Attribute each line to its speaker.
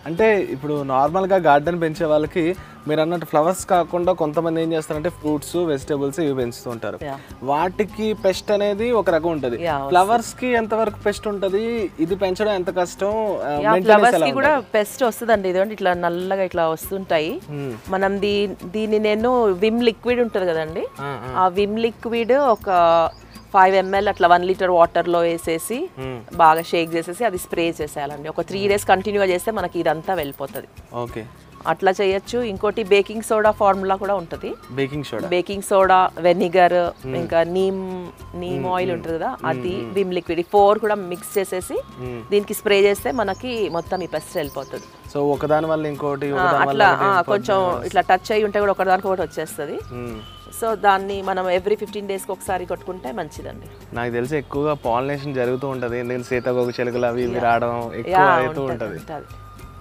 Speaker 1: అంటే ఇప్పుడు నార్మల్గా గార్డెన్ పెంచే వాళ్ళకి మీరు అన్నట్టు ఫ్లవర్స్ కాకుండా కొంతమంది ఏం చేస్తారంటే ఫ్రూట్స్ వెజిటేబుల్స్ ఇవి పెంచుతూ ఉంటారు
Speaker 2: Yeah.
Speaker 1: వాటికి పెస్ట్ అనేది ఒక రకం ఉంటుంది
Speaker 2: Yeah,
Speaker 1: ఫ్లవర్స్ కి ఎంత వరకు పెస్ట్ ఉంటుంది ఇది పెంచడం ఎంత కష్టం ఆ, maintenance
Speaker 2: ఫ్లవర్స్
Speaker 1: ఎలా
Speaker 2: కి కూడా పెస్ట్ వస్తుందండి ఇదండి ఇట్లా నల్లగా ఇట్లా వస్తుంటాయి మనం దీ దీన్ని నేను విమ్ లిక్విడ్ ఉంటుంది కదండి
Speaker 1: ఆ,
Speaker 2: ఆ విమ్ లిక్విడ్ ఒక ఫైవ్ ఎంఎల్ అట్లా వన్ లీటర్ వాటర్లో వేసేసి బాగా షేక్ చేసేసి అది స్ప్రే చేసేయాలండి ఒక త్రీ డేస్ కంటిన్యూగా చేస్తే మనకి ఇదంతా వెళ్ళిపోతుంది
Speaker 1: ఓకే
Speaker 2: అట్లా చేయొచ్చు ఇంకోటి బేకింగ్ సోడా ఫార్ములా కూడా ఉంటుంది
Speaker 1: baking soda
Speaker 2: baking soda vinegar ఇంకా నీమ్ నీమ్ ఆయిల్ ఉంటుంది కదా అది విమ్ లిక్విడ్ ఈ ఫోర్ కూడా మిక్స్ చేసేసి దీనికి స్ప్రే చేస్తే మనకి మొత్తం ఈ పెస్ట్ వెళ్ళిపోతుంది
Speaker 1: సో ఒకదాని వల్ల ఇంకోటి
Speaker 2: ఆ,
Speaker 1: ఒకదాని వల్ల
Speaker 2: అట్లా
Speaker 1: ఒకటి
Speaker 2: ఆ, కొంచెం ఇట్లా టచ్ అయ్యి ఉంటే కూడా ఒకదానికి ఒకటి వచ్చేస్తుంది
Speaker 1: మ్మ్.
Speaker 2: సో దాన్ని మనం ఎవ్రీ ఫిఫ్టీన్ డేస్కి ఒకసారి కొట్టుకుంటే మంచిదండి
Speaker 1: నాకు తెలిసి ఎక్కువగా పాలినేషన్ జరుగుతూ ఉంటది ఎందుకంటే సీతాకోక చిలుకలు అవి ఇవి రావడం ఎక్కువ
Speaker 2: యా,
Speaker 1: అవుతూ
Speaker 2: ఉంటది,
Speaker 1: ఉంటది
Speaker 2: ఉంటది.